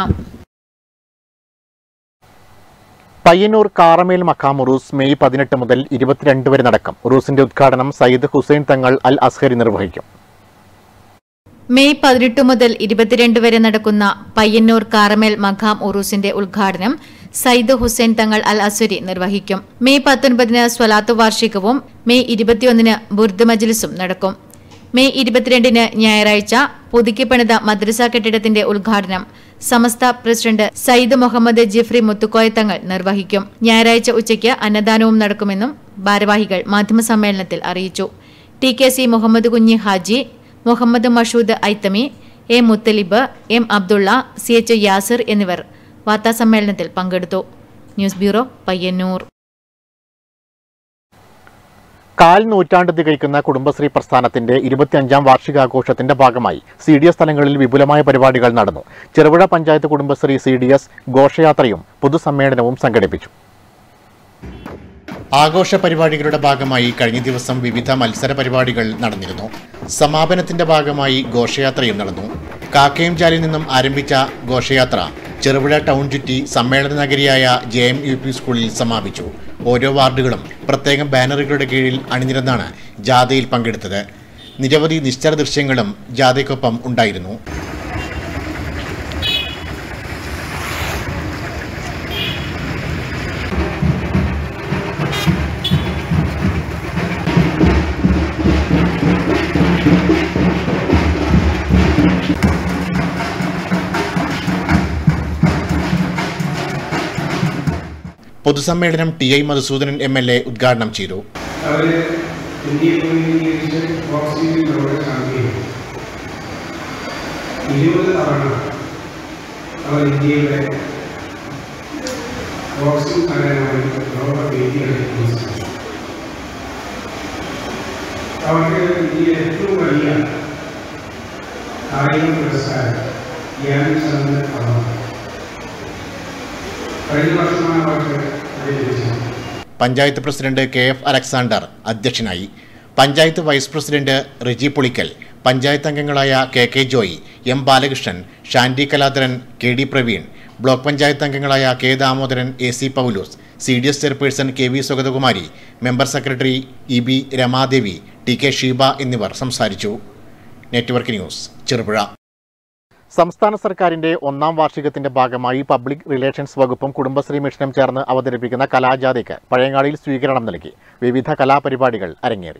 Payyanur Karamel Makkam Uroos May പതിനെട്ട് മുതൽ ഇരുപത്തിരണ്ട് വരെ നടക്കും ഉറൂസിന്റെ ഉദ്ഘാടനം സയ്യിദ് ഹുസൈൻ തങ്ങൾ അൽ അസ്ഹരി നിർവഹിക്കും മെയ് പതിനെട്ട് മുതൽ ഇരുപത്തിരണ്ട് വരെ നടക്കുന്ന പയ്യന്നൂർ കാറമേൽ മഖാം ഉറൂസിന്റെ ഉദ്ഘാടനം സയ്യിദ് ഹുസൈൻ തങ്ങൾ അൽ അസുരി നിർവഹിക്കും മെയ് പത്തൊൻപതിന് സ്വലാത്ത് വാർഷികവും മെയ് ഇരുപത്തിയൊന്നിന് ബുർദ് മജ്ലിസും നടക്കും മെയ് ഇരുപത്തിരണ്ടിന് ഞായറാഴ്ച പുതുക്കി പണിത മദ്രസ കെട്ടിടത്തിന്റെ ഉദ്ഘാടനം സമസ്ത പ്രസിഡന്റ് സയ്യിദ് മുഹമ്മദ് ജിഫ്രി മുത്തുക്കോയ തങ്ങൾ നിർവഹിക്കും ഞായറാഴ്ച ഉച്ചയ്ക്ക് അന്നദാനവും നടക്കുമെന്നും ഭാരവാഹികൾ മാധ്യമസമ്മേളനത്തിൽ അറിയിച്ചു T K C Muhammad Kunhi Haji Muhammad Mashood Aithami A Muthalib M Abdulla C H Yasir എന്നിവർ വാർത്താസമ്മേളനത്തിൽ പങ്കെടുത്തു ന്യൂസ് ബ്യൂറോ പയ്യന്നൂർ കാൽ നൂറ്റാണ്ട് തികയ്ക്കുന്ന കുടുംബശ്രീ പ്രസ്ഥാനത്തിന്റെ ഇരുപത്തിയഞ്ചാം വാർഷികാഘോഷത്തിന്റെ ഭാഗമായി സി ഡി എസ് സ്ഥലങ്ങളിൽ വിപുലമായ പരിപാടികൾ നടന്നു Cherupuzha panchayat Kudumbashree C D S ഘോഷയാത്രയും പൊതുസമ്മേളനവും സംഘടിപ്പിച്ചു ആഘോഷ പരിപാടികളുടെ ഭാഗമായി കഴിഞ്ഞ ദിവസം വിവിധ മത്സര പരിപാടികൾ നടന്നിരുന്നു സമാപനത്തിന്റെ ഭാഗമായി ഘോഷയാത്രയും നടന്നു കാക്കയംചാലിൽ നിന്നും ആരംഭിച്ച ഘോഷയാത്ര ചെറുപുഴ ടൗൺ ചുറ്റി സമ്മേളന നഗരിയായ ജെ എം യു പി സ്കൂളിൽ സമാപിച്ചു ഓരോ വാർഡുകളും പ്രത്യേകം ബാനറുകളുടെ കീഴിൽ അണിനിരന്നാണ് ജാഥയിൽ പങ്കെടുത്തത് നിരവധി നിശ്ചല ദൃശ്യങ്ങളും ജാഥയ്ക്കൊപ്പം ഉണ്ടായിരുന്നു പൊതുസമ്മേളനം T I Madhusoodanan M L A ഉദ്ഘാടനം ചെയ്തു അവർ ഇന്ത്യയെ പ്രതിനിധീകരിച്ച് ബോക്സിംഗിൽ ലോക ചാമ്പ്യൻ ഇരുപത് തവണ അവർ ഇന്ത്യയുടെ ബോക്സിംഗ് താരമായി ലോക വേദികളിൽ മത്സരിച്ചു അവർക്ക് ഇന്ത്യയിലെ ഏറ്റവും വലിയ കായിക പുരസ്കാരം ധ്യാൻചന്ദ് അവാർഡ് കഴിഞ്ഞ വർഷമാണ് അവർക്ക് അത് ലഭിച്ചത് panchayat president K F Alexander അധ്യക്ഷനായി panchayat vice president Riji Pulickal panchayat അംഗങ്ങളായ K K Joy M Balakrishnan Shandy Kaladharan K D Praveen block panchayat അംഗങ്ങളായ K Damodaran A C Paulose C D S chairperson K V Sugathakumari member secretary E B Ramadevi T K Sheeba എന്നിവർ സംസാരിച്ചു നെറ്റ്വർക്ക് ന്യൂസ് ചെറുപുഴ സംസ്ഥാന സർക്കാരിന്റെ ഒന്നാം വാർഷികത്തിന്റെ ഭാഗമായി public relations വകുപ്പും കുടുംബശ്രീ മിഷനും ചേർന്ന് അവതരിപ്പിക്കുന്ന കലാജാഥയ്ക്ക് പഴയങ്ങാടിയിൽ സ്വീകരണം നൽകി വിവിധ കലാപരിപാടികൾ അരങ്ങേറി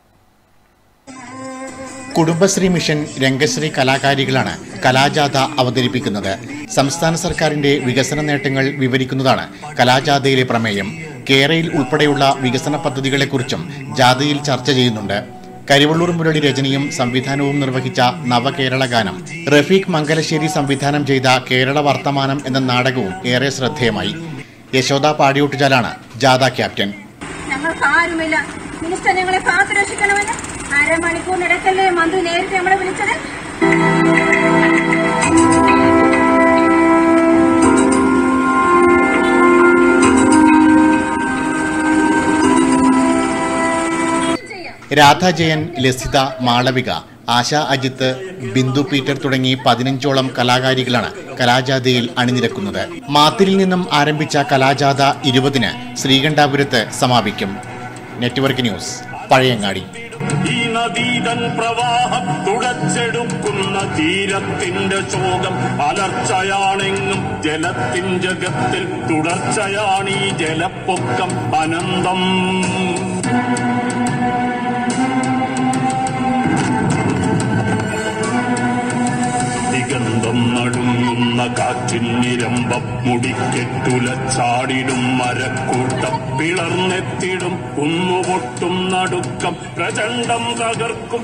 കുടുംബശ്രീ മിഷൻ രംഗശ്രീ കലാകാരികളാണ് കലാജാഥ അവതരിപ്പിക്കുന്നത് സംസ്ഥാന സർക്കാരിന്റെ വികസന നേട്ടങ്ങൾ വിവരിക്കുന്നതാണ് കലാജാഥയിലെ പ്രമേയം കേരയിൽ ഉൾപ്പെടെയുള്ള വികസന പദ്ധതികളെക്കുറിച്ചും ജാഥയിൽ ചർച്ച ചെയ്യുന്നുണ്ട് കരിവള്ളൂർ മുരളി രചനയും സംവിധാനവും നിർവഹിച്ച നവകേരള ഗാനം റഫീഖ് മംഗലശ്ശേരി സംവിധാനം ചെയ്ത കേരള വർത്തമാനം എന്ന നാടകവും ഏറെ ശ്രദ്ധേയമായി യശോദ പാടിയോട്ടുചാലാണ് ജാഥ ക്യാപ്റ്റൻ ഞങ്ങൾക്ക് ആരുമില്ല മിനിസ്റ്റർ ഞങ്ങളെ കാത്തു രക്ഷിക്കണമെന്ന് അരമണിക്കൂറിനിടയ്ക്കല്ലേ മന്ത്രി നേരിട്ട് നമ്മളെ വിളിച്ചത് രാധ ജയൻ ലസിത മാളവിക ആശ അജിത്ത് ബിന്ദു പീറ്റർ തുടങ്ങി പതിനഞ്ചോളം കലാകാരികളാണ് കലാജാഥയിൽ അണിനിരക്കുന്നത് മാത്തിരിൽ നിന്നും ആരംഭിച്ച കലാജാഥ ഇരുപതിന് ശ്രീകണ്ഠാപുരത്ത് സമാപിക്കും നെറ്റ്വർക്ക് ന്യൂസ് പഴയങ്ങാടി ഈ നദീതൻ പ്രവാഹം തുടച്ചെടുക്കുന്ന തീരത്തിന്റെ ശോകം അലർച്ചയാണെങ്ങും ജലത്തിൻ ജഗത്തിൽ തുടർച്ചയാണീ ജലപ്പൊക്കം അനന്തം ദിഗന്ധം നടുങ്ങുന്ന കാറ്റിനിരമ്പം മുടിക്കെട്ടുലച്ചാടിടും മരക്കൂട്ടം പിളർന്നെത്തിടും കുന്നുപൊട്ടും നടുക്കം പ്രചണ്ഡം തകർക്കും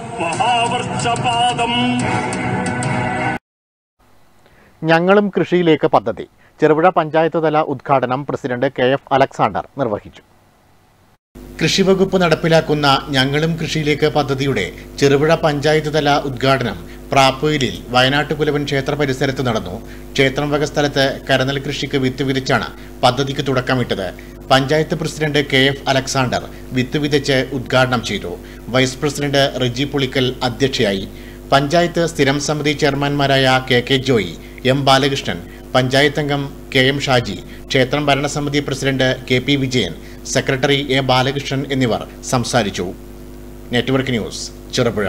മഹാവർഷപാദം ഞങ്ങളും കൃഷിയിലേക്ക് പദ്ധതി ചെറുപുഴ പഞ്ചായത്ത് തല ഉദ്ഘാടനം പ്രസിഡന്റ് കെ എഫ് അലക്സാണ്ടർ നിർവഹിച്ചു കൃഷിവകുപ്പ് നടപ്പിലാക്കുന്ന ഞങ്ങളും കൃഷിയിലേക്ക് പദ്ധതിയുടെ ചെറുപുഴ പഞ്ചായത്ത് തല ഉദ്ഘാടനം പ്രാപ്പൂരിൽ വയനാട്ടുകുലവൻ ക്ഷേത്ര പരിസരത്ത് നടന്നു ക്ഷേത്രം വക സ്ഥലത്ത് കരനെൽ കൃഷിക്ക് വിത്ത് വിതച്ചാണ് പദ്ധതിക്ക് തുടക്കമിട്ടത് panchayat president K F Alexander വിത്ത് വിതച്ച് ഉദ്ഘാടനം ചെയ്തു വൈസ് പ്രസിഡന്റ് റിജി പുളിക്കൽ അധ്യക്ഷയായി പഞ്ചായത്ത് സ്ഥിരം സമിതി ചെയർമാൻമാരായ K K Joy M Balakrishnan panchayat അംഗം കെ എം ഷാജി ക്ഷേത്രം ഭരണസമിതി president K P Vijayan secretary A Balakrishnan എന്നിവർ സംസാരിച്ചു നെറ്റ്വർക്ക് ന്യൂസ് ചെറുപുഴ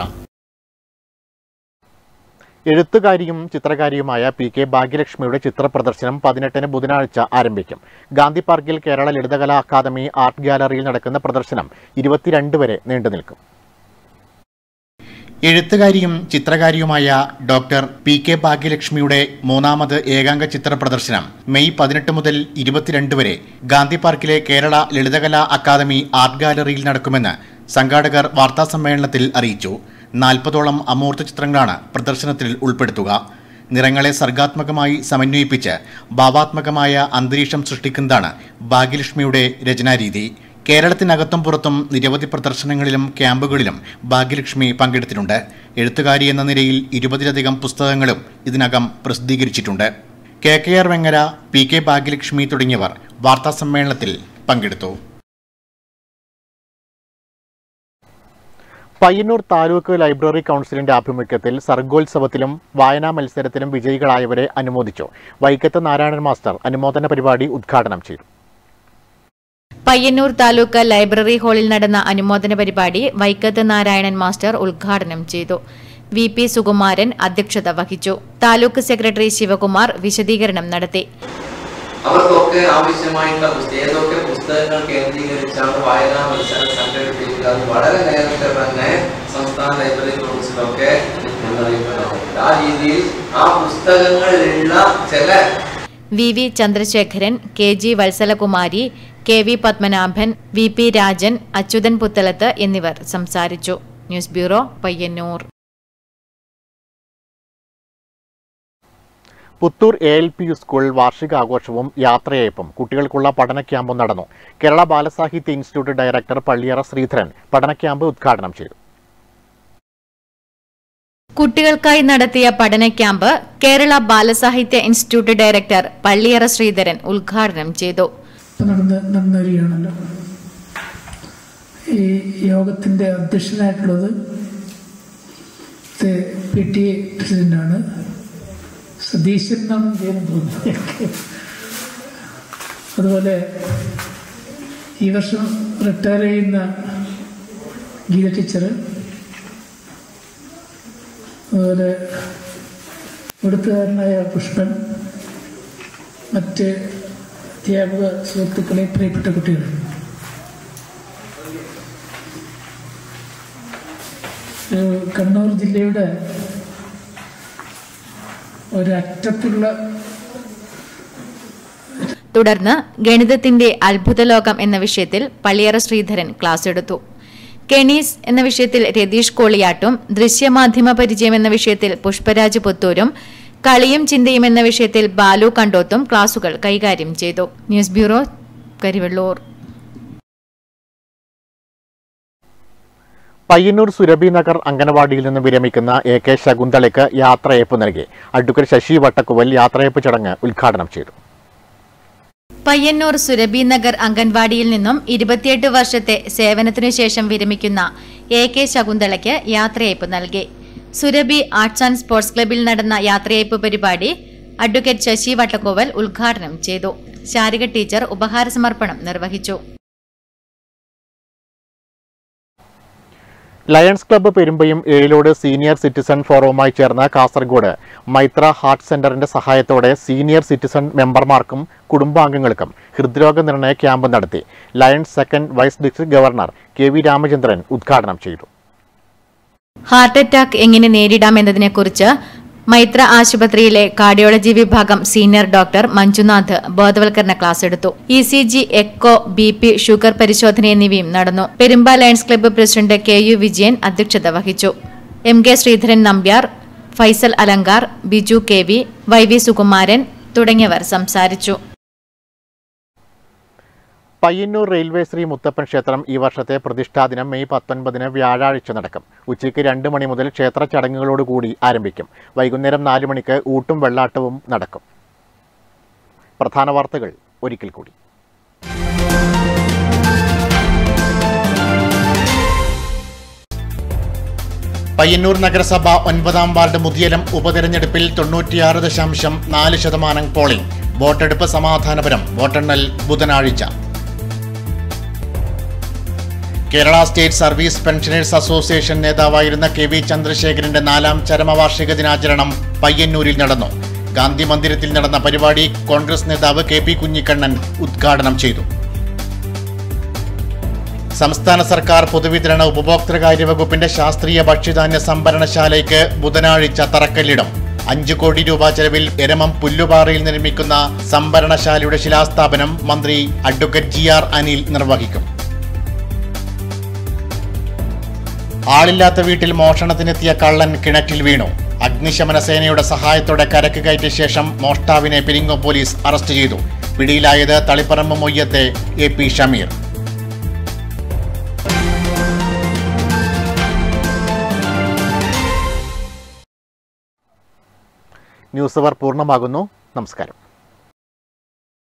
എഴുത്തുകാരിയും ചിത്രകാരിയുമായ പി കെ ഭാഗ്യലക്ഷ്മിയുടെ ചിത്ര പ്രദർശനം പതിനെട്ടിന് ബുധനാഴ്ച ആരംഭിക്കും ഗാന്ധി പാർക്കിൽ കേരള ലളിതകലാ അക്കാദമി ആർട്ട് ഗാലറിയിൽ നടക്കുന്ന പ്രദർശനം ഇരുപത്തിരണ്ട് വരെ നീണ്ടുനിൽക്കും എഴുത്തുകാരിയും ചിത്രകാരിയുമായ ഡോക്ടർ പി കെ ഭാഗ്യലക്ഷ്മിയുടെ മൂന്നാമത് ഏകാംഗ ചിത്ര പ്രദർശനം മെയ് പതിനെട്ട് മുതൽ ഇരുപത്തിരണ്ട് വരെ ഗാന്ധി പാർക്കിലെ കേരള ലളിതകലാ അക്കാദമി ആർട്ട് ഗാലറിയിൽ നടക്കുമെന്ന് സംഘാടകർ വാർത്താസമ്മേളനത്തിൽ അറിയിച്ചു നാൽപ്പതോളം അമൂർത്ത ചിത്രങ്ങളാണ് പ്രദർശനത്തിൽ ഉൾപ്പെടുത്തുക നിറങ്ങളെ സർഗാത്മകമായി സമന്വയിപ്പിച്ച് ഭാവാത്മകമായ അന്തരീക്ഷം സൃഷ്ടിക്കുന്നതാണ് ഭാഗ്യലക്ഷ്മിയുടെ രചനാരീതി കേരളത്തിനകത്തും പുറത്തും നിരവധി പ്രദർശനങ്ങളിലും ക്യാമ്പുകളിലും ഭാഗ്യലക്ഷ്മി പങ്കെടുത്തിട്ടുണ്ട് എഴുത്തുകാരി എന്ന നിലയിൽ ഇരുപതിലധികം പുസ്തകങ്ങളും ഇതിനകം പ്രസിദ്ധീകരിച്ചിട്ടുണ്ട് K K R Vengara P K Bhagyalakshmi തുടങ്ങിയവർ വാർത്താസമ്മേളനത്തിൽ പങ്കെടുത്തു പയ്യന്നൂർ താലൂക്ക് ലൈബ്രറി കൗൺസിലിന്റെ ആഭിമുഖ്യത്തിൽ സർഗോത്സവത്തിലും വായനാ മത്സരത്തിലും വിജയികളായവരെ അനുമോദിച്ചു വൈക്കത്ത് നാരായണൻ മാസ്റ്റർ അനുമോദന പരിപാടി ഉദ്ഘാടനം ചെയ്തു പയ്യന്നൂർ താലൂക്ക് ലൈബ്രറി ഹാളിൽ നടന്ന അനുമോദന പരിപാടി വൈക്കത്ത് നാരായണൻ മാസ്റ്റർ ഉദ്ഘാടനം ചെയ്തു വി പി സുകുമാരൻ അധ്യക്ഷത വഹിച്ചു താലൂക്ക് സെക്രട്ടറി ശിവകുമാർ വിശദീകരണം നടത്തി അവർക്കൊക്കെ ആവശ്യമായിട്ടുള്ള പുസ്തകം ഏതൊക്കെ പുസ്തകങ്ങൾ കേന്ദ്രീകരിച്ചാണ് വായനാ മത്സരം സംഘടിപ്പിക്കുക എന്ന് വളരെ നേരത്തെ തന്നെ സംസ്ഥാന ലൈബ്രറി കൗൺസിലൊക്കെ മുന്നറിയിപ്പ് നൽകി. ആ രീതിയിൽ ആ പുസ്തകങ്ങളിലുള്ള ചില V V Chandrasekharan K G Valsalakumari K V Padmanabhan V P Rajan Achuthan Puthalath എന്നിവർ സംസാരിച്ചു news bureau Payyanur Puthur A L P U school വാർഷികാഘോഷവും യാത്രയയപ്പും കുട്ടികൾക്കുള്ള പഠന ക്യാമ്പും നടന്നു കേരള ബാലസാഹിത്യ ഇൻസ്റ്റിറ്റ്യൂട്ട് ഡയറക്ടർ പള്ളിയറ ശ്രീധരൻ പഠന ക്യാമ്പ് ഉദ്ഘാടനം ചെയ്തു കുട്ടികൾക്കായി നടത്തിയ പഠന ക്യാമ്പ് കേരള ബാലസാഹിത്യ ഇൻസ്റ്റിറ്റ്യൂട്ട് ഡയറക്ടർ പള്ളിയറ ശ്രീധരൻ ഉദ്ഘാടനം ചെയ്തു ഇപ്പൊ നടന്ന് നടന്നുവരികയാണല്ലോ ഈ യോഗത്തിന്റെ അധ്യക്ഷനായിട്ടുള്ളത് പി ടി എ പ്രസിഡന്റാണ് സതീശൻ എന്നാണ് പേര് തോന്നുന്നത് അതുപോലെ ഈ വർഷം റിട്ടയർ ചെയ്യുന്ന ഗീത ടീച്ചർ അതുപോലെ എഴുത്തുകാരനായ പുഷ്പൻ മറ്റ് അധ്യാപക സുഹൃത്തുക്കളെ പ്രിയപ്പെട്ട കുട്ടികൾ ഏഹ് കണ്ണൂർ ജില്ലയുടെ ഒരറ്റത്തുള്ള തുടർന്ന് ഗണിതത്തിന്റെ അത്ഭുതലോകം എന്ന വിഷയത്തിൽ പള്ളിയറ ശ്രീധരൻ ക്ലാസ് എടുത്തു കെണീസ് എന്ന വിഷയത്തിൽ രതീഷ് കോളിയാട്ടും ദൃശ്യമാധ്യമ പരിചയം എന്ന വിഷയത്തിൽ പുഷ്പരാജ് പുത്തൂരും കളിയും ചിന്തയും എന്ന വിഷയത്തിൽ ബാലു കണ്ടോത്തും ക്ലാസുകൾ കൈകാര്യം ചെയ്തു ന്യൂസ് ബ്യൂറോ കരിവെള്ളൂർ പയ്യന്നൂർ സുരഭി നഗർ അംഗനവാടിയിൽ നിന്ന് വിരമിക്കുന്ന എ കെ ശകുന്തളയ്ക്ക് യാത്രയയപ്പ് നൽകി അഡ്വക്കേറ്റ് ശശി വട്ടക്കുവൽ യാത്രയയപ്പ് ചടങ്ങ് ഉദ്ഘാടനം ചെയ്തു പയ്യന്നൂർ സുരഭി നഗർ അംഗൻവാടിയിൽ നിന്നും ഇരുപത്തിയെട്ട് വർഷത്തെ സേവനത്തിനു ശേഷം വിരമിക്കുന്ന എ കെ ശകുന്തളയ്ക്ക് യാത്രയയപ്പ് നൽകി സുരഭി ആർട്സ് ആൻഡ് സ്പോർട്സ് ക്ലബിൽ നടന്ന യാത്രയയപ്പ് പരിപാടി അഡ്വക്കേറ്റ് ശശി വട്ടക്കോവൽ ഉദ്ഘാടനം ചെയ്തു ശാരിക ടീച്ചർ ഉപഹാര സമർപ്പണം നിർവഹിച്ചു ലയൺസ് ക്ലബ്ബ് പെരുമ്പയും ഏഴിലോട് സീനിയർ സിറ്റിസൺ ഫോറവുമായി ചേർന്ന് കാസർഗോഡ് മൈത്ര ഹാർട്ട് സെന്ററിന്റെ സഹായത്തോടെ സീനിയർ സിറ്റിസൺ മെമ്പർമാർക്കും കുടുംബാംഗങ്ങൾക്കും ഹൃദ്രോഗ നിർണയ ക്യാമ്പ് നടത്തി lions second vice district governor K V Ramachandran ഉദ്ഘാടനം ചെയ്തു ഹാർട്ട് അറ്റാക്ക് എങ്ങനെ നേരിടാം എന്നതിനെക്കുറിച്ച് മൈത്ര ആശുപത്രിയിലെ കാർഡിയോളജി വിഭാഗം സീനിയർ ഡോക്ടർ മഞ്ജുനാഥ് ബോധവൽക്കരണ ക്ലാസ് എടുത്തു E C G echo B P sugar പരിശോധന എന്നിവയും നടന്നു Peramba lions club president K U Vijayan അധ്യക്ഷത വഹിച്ചു M K Sreedharan Nambiar Faisal Alankar Biju K V Y V Sukumaran തുടങ്ങിയവർ സംസാരിച്ചു പയ്യന്നൂർ റെയിൽവേ ശ്രീ മുത്തപ്പൻ ക്ഷേത്രം ഈ വർഷത്തെ പ്രതിഷ്ഠാദിനം മെയ് പത്തൊൻപതിന് വ്യാഴാഴ്ച നടക്കും ഉച്ചയ്ക്ക് രണ്ട് മണി മുതൽ ക്ഷേത്ര ചടങ്ങുകളോടുകൂടി ആരംഭിക്കും വൈകുന്നേരം നാല് മണിക്ക് ഊട്ടും വെള്ളാട്ടവും നടക്കും പ്രധാന വാർത്തകൾ ഒരിക്കൽ കൂടി പയ്യന്നൂർ നഗരസഭ ഒൻപതാം വാർഡ് മുതിയലം ഉപതെരഞ്ഞെടുപ്പിൽ തൊണ്ണൂറ്റിയാറ് ദശാംശം നാല് ശതമാനം പോളിംഗ് വോട്ടെടുപ്പ് സമാധാനപരം വോട്ടെണ്ണൽ ബുധനാഴ്ച Kerala state service pensioners association നേതാവായിരുന്ന കെ വി ചന്ദ്രശേഖരന്റെ നാലാം ചരമവാർഷിക ദിനാചരണം പയ്യന്നൂരിൽ നടന്നു ഗാന്ധി മന്ദിരത്തിൽ നടന്ന പരിപാടി കോൺഗ്രസ് നേതാവ് കെ പി കുഞ്ഞിക്കണ്ണൻ ഉദ്ഘാടനം ചെയ്തു സംസ്ഥാന സർക്കാർ പൊതുവിതരണ ഉപഭോക്തൃകാര്യ വകുപ്പിന്റെ ശാസ്ത്രീയ ഭക്ഷ്യധാന്യ സംഭരണശാലയ്ക്ക് ബുധനാഴ്ച തറക്കല്ലിടും അഞ്ചു കോടി രൂപ ചെലവിൽ എരമം പുല്ലുപാറയിൽ നിർമ്മിക്കുന്ന സംഭരണശാലയുടെ ശിലാസ്ഥാപനം മന്ത്രി അഡ്വക്കേറ്റ് ജി ആർ അനിൽ നിർവഹിക്കും ആളില്ലാത്ത വീട്ടിൽ മോഷണത്തിനെത്തിയ കള്ളൻ കിണറ്റിൽ വീണു അഗ്നിശമന സേനയുടെ സഹായത്തോടെ കരക്ക് കയറ്റിയ ശേഷം മോഷ്ടാവിനെ പെരിങ്ങോ പോലീസ് അറസ്റ്റ് ചെയ്തു പിടിയിലായത് തളിപ്പറമ്പ് മൊയ്യത്തെ എ പി ഷമീർ ന്യൂസ് അവർ പൂർണ്ണമാകുന്നു നമസ്കാരം